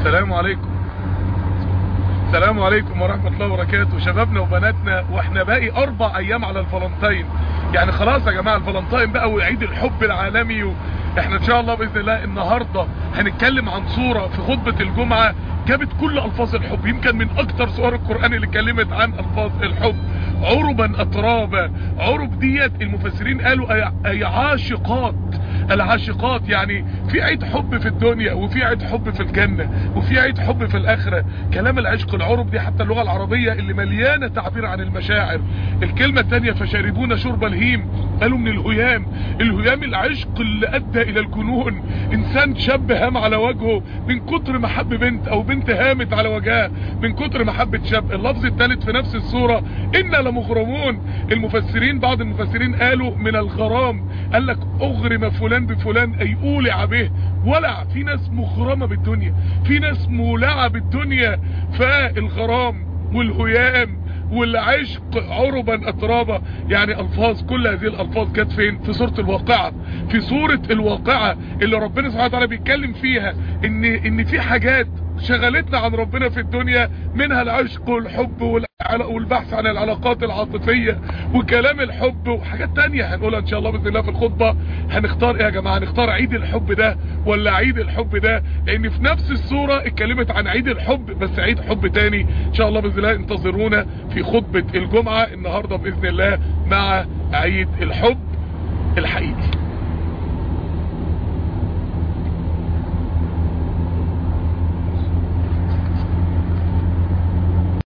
السلام عليكم السلام عليكم ورحمة الله وبركاته شبابنا وبناتنا واحنا باقي اربع ايام على الفالنتين يعني خلاص يا جماعة الفالنتين بقى وعيد الحب العالمي و... احنا ان شاء الله باذن الله النهاردة هنتكلم عن صورة في خطبة الجمعة جابت كل الفاظ الحب يمكن من اكتر سور القرآن اللي اتكلمت عن الفاظ الحب عربا اترابا عرب ديت المفسرين قالوا اي, أي عاشقات العاشقات يعني في عيد حب في الدنيا وفي عيد حب في الجنة وفي عيد حب في الاخرة كلام العشق العرب دي حتى اللغة العربية اللي مليانة تعبير عن المشاعر الكلمة التانية فشاربون شرب الهيم قالوا من الهيام الهيام العشق اللي ادى الى الجنون انسان شاب هام على وجهه من كتر ما حب بنت او بنت هامت على وجهها من كتر ما حبت شاب اللفظ الثالث في نفس الصورة انا لمغرمون المفسرين بعض المفسرين قالوا من الغرام قال لك اغرم فلان بفلان اي اولع به ولع في ناس مغرمة بالدنيا في ناس مولعة بالدنيا فالغرام والهيام والعشق عربا اترابا يعني الفاظ كل هذه الالفاظ جت فين في سورة الواقعة في سورة الواقعة اللي ربنا سبحانه وتعالى بيتكلم فيها ان ان في حاجات شغلتنا عن ربنا في الدنيا منها العشق والحب والبحث عن العلاقات العاطفية وكلام الحب وحاجات تانية هنقولها ان شاء الله بإذن الله في الخطبة هنختار ايه يا جماعة هنختار عيد الحب ده ولا عيد الحب ده لان في نفس الصورة اتكلمت عن عيد الحب بس عيد حب تاني ان شاء الله بإذن الله انتظرونا في خطبة الجمعة النهاردة بإذن الله مع عيد الحب الحقيقي